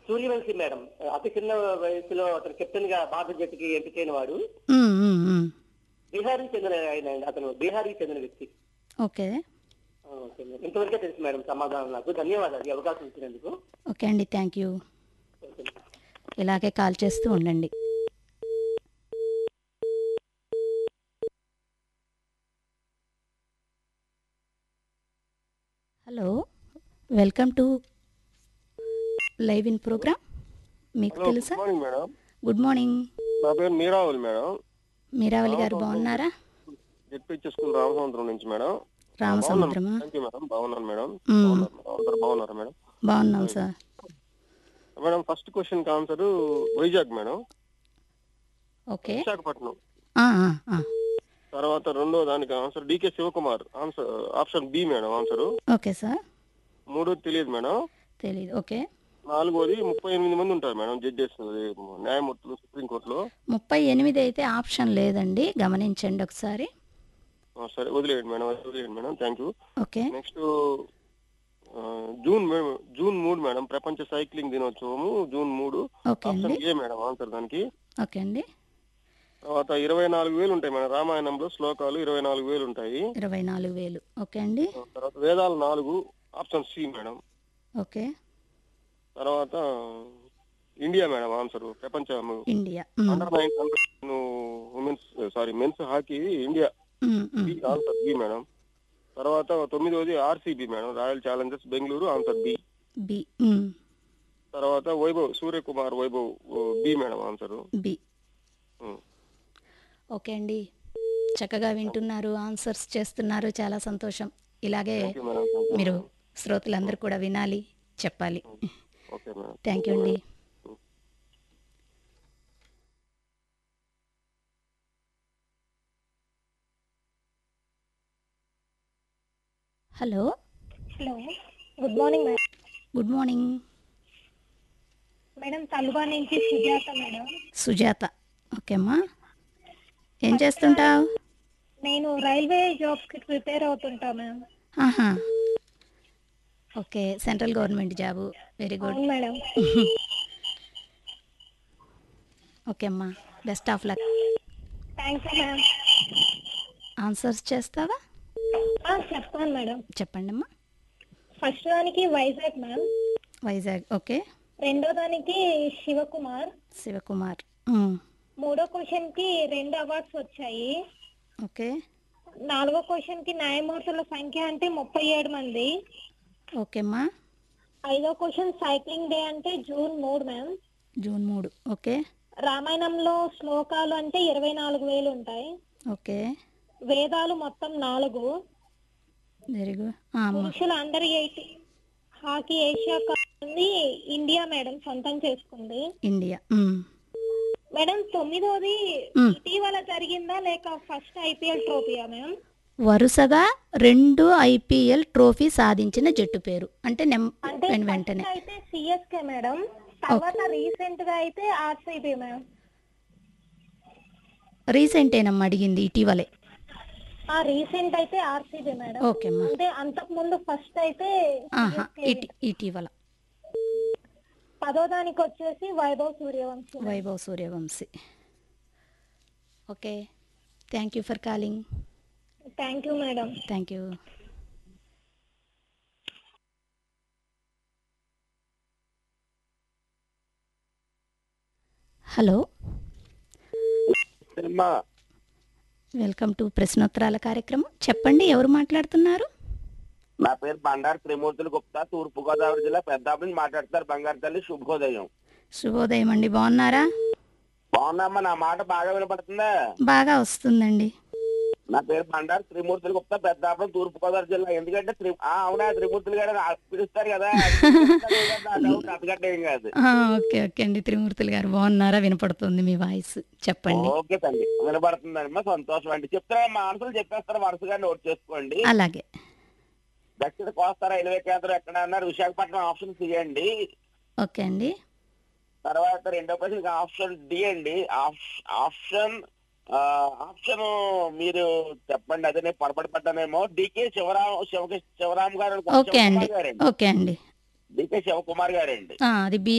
Suryavanshi madam అతి చిన్న వయసులో అతను కెప్టెన్ గా భారత జట్టుకి ఎంపికైన వాడు మ్మ్, మ్మ్, మ్మ్. బీహార్కి చెందిన ఆయన అండి. అతను బీహార్కి చెందిన వ్యక్తి ఓకే ఆ, ఓకే మేడం. ఇంతవరకే తెలుసు మేడం సమాధానం నాకు ధన్యవాదాలు ఈ అవకాశం ఇచ్చినందుకు ఓకే అండి థ్యాంక్ యూ ఓకే మేడం. ఇలాగే కాల్ చేస్తూ ఉండండి hello welcome to live in program మీకు హలో తెలుసా good morning madam good morning నా పేరు మీరావుల్ మేడం మీరావళి గారు బాగున్నారా జెడ్పీహెచ్ స్కూల్ రామసముద్రం నుంచి మేడం రామసముద్రమా థ్యాంక్ యూ మేడం బాగున్నాను మేడం మ్మ్. బాగున్నారు మేడం. అందరు బాగున్నారా మేడం బాగున్నాం సార్ మేడం ఫస్ట్ క్వశ్చన్ కి answer Vizag madam okay Visakhapatnam ఆ, ఆ, ఆ. తర్వాత రెండో దానికి answer DK Shivakumar answer option B madam answer okay sir మూడోది తెలియదు మేడం తెలీదు ఓకే నాలుగోది ముప్పై ఎనిమిది మంది ఉంటారు మేడం జడ్జెస్ న్యాయమూర్తులు సుప్రీంకోర్టులో ముప్పై ఎనిమిది అయితే ఆప్షన్ లేదండి గమనించండి ఒకసారి ఆ, సరే వదిలేయండి మేడం వదిలేయండి madam thank you okay next ఆ, జూన్ మే- జూన్ మూడు మేడం ప్రపంచ సైక్లింగ్ దినోత్సవము జూన్ మూడు ఓకే అండి ఆప్షన్ ఏ మేడం ఆన్సర్ దానికి ఓకే అండి తర్వాత ఇరవై నాలుగు వేలు ఉంటాయి మేడం రామాయణంలో శ్లోకాలు ఇరవై నాలుగు వేలు ఉంటాయి ఇరవై నాలుగు వేలు ఓకే అండి తర్వాత వేదాలు నాలుగు ఆప్షన్ సి మేడం ఓకే తర్వాత ఇండియా మేడం ఆన్సర్ ప్రపంచ ఇండియా మ్, under nine women's sorry men's hockey India మ్, మ్. బి ఆన్సర్ బి మేడం తర్వాత తొమ్మిదోది RCB madam royal challengers Bengaluru answer B B మ్, తర్వాత Vaibhav Suryakumar Vaibhav B madam answer B okay అండి చక్కగా వింటున్నారు ఆన్సర్స్ చేస్తున్నారు చాలా సంతోషం ఇలాగే మేడం మీరు శ్రోతలందరూ కూడా వినాలి చెప్పాలి ఓకే మేడం థ్యాంక్ యూ అండి hello hello good morning madam good morning madam తలుబా నుంచి సుజాత మేడం సుజాత ఓకే అమ్మా ఏం చేస్తుంటావు నేను రైల్వే జాబ్స్ కి ప్రిపేర్ అవుతుంటా మ్యామ్ ఆహా okay central government job very good అవును మేడం ఓకే అమ్మా best of luck thank you ma'am answers చేస్తావా చెప్తాను మేడం చెప్పండి అమ్మా ఫస్ట్ దానికి వైజాగ్ మ్యామ్ వైజాగ్ ఓకే రెండో దానికి శివకుమార్ శివకుమార్ ఉమ్, మూడో క్వశ్చన్ కి రెండు అవార్డ్స్ వచ్చాయి ఓకే నాలుగో క్వశ్చన్ కి న్యాయమూర్తుల సంఖ్య అంటే ముప్పై ఏడు మంది ఓకే అమ్మా ఐదో క్వశ్చన్ సైక్లింగ్ డే అంటే జూన్ మూడు మ్యామ్ జూన్ మూడు ఓకే రామాయణంలో శ్లోకాలు అంటే ఇరవై నాలుగు వేలు ఉంటాయి ఓకే వేదాలు మొత్తం నాలుగు వెరీ గుడ్ అమ్మా పురుషుల under eight hockey Asia cup ని ఇండియా మేడం సొంతం చేసుకుంది ఇండియా ఉమ్, మేడం తొమ్మిదోది మ్. ఇటీవల జరిగిందా లేక ఫస్ట్ ఐపీఎల్ ట్రోఫీయా మేడం వరుసగా రెండు ఐపీఎల్ ట్రోఫీ సాధించిన జట్టు పేరు అంటే నెం అంటే వెన్- వెంటనే first అయితే సిఎస్కే మేడం తర్వాత రీసెంట్ గా అయితే ఆర్సీబీ మేడం రీసెంట్ ఏనమ్మా అడిగింది ఇటీవలే ఆ రీసెంట్ అయితే ఆర్సీబీ మేడం ఓకే అమ్మా అంటే అంతకు ముందు ఫస్ట్ అయితే ఆహా CSK. ఇటీ ఇటీవల పదో దానికి వచ్చేసి Vaibhav Suryavanshi madam. Vaibhav Suryavanshi okay thank you for calling thank you madam thank you hello అమ్మా వెల్కమ్ టు ప్రశ్నోత్తరాల కార్యక్రమం చెప్పండి ఎవరు మాట్లాడుతున్నారు నా పేరు బండారు త్రిమూర్తులు గుప్తా తూర్పు గోదావరి జిల్లా పెద్దాపు నుంచి మాట్లాడతారు బంగారు తల్లి శుభోదయం శుభోదయం అండి బాగున్నారా బాగున్నామ్మా నా మాట బాగా వినపడుతుందా బాగా వస్తుందండి నా పేరు బండారు త్రిమూర్తులు గుప్తా పెద్దాపురం తూర్పు గోదావరి జిల్లా ఎందుకంటే త్రి ఆ, అవునా త్రిమూర్తులు గారు ఆ- పిలుస్తారు కదా అంతకంటే ఏం కాదు ఆ, ఓకే ఓకే అండి త్రిమూర్తులు గారు బాగున్నారా వినపడుతుంది మీ వాయిస్ చెప్పండి ఓకే తల్లి వినపడుతుందమ్మా సంతోషం అండి చెప్తారా ఆన్సర్లు చెప్పేస్తారు వరుసగా నోట్ చేసుకోండి అలాగే దక్షిణ కోస్తా రైల్వే కేంద్రం ఎక్కడ అన్నారు విశాఖపట్నం ఆప్షన్ తీయండి ఓకే అండి తర్వాత రెండో ప్రశ్న ఆప్షన్ డి అండి ఆప్- ఆప్షన్ ఆ, ఆప్షన్ మీరు చెప్పండి అదే నేను పొరపాటు పడ్డానేమో డికే శివరాం శివ శివరాం గారు ఓకే అండి శివకుమార్ గారండి ఓకే అండి డికే శివకుమార్ గారండి ఆ, అది బి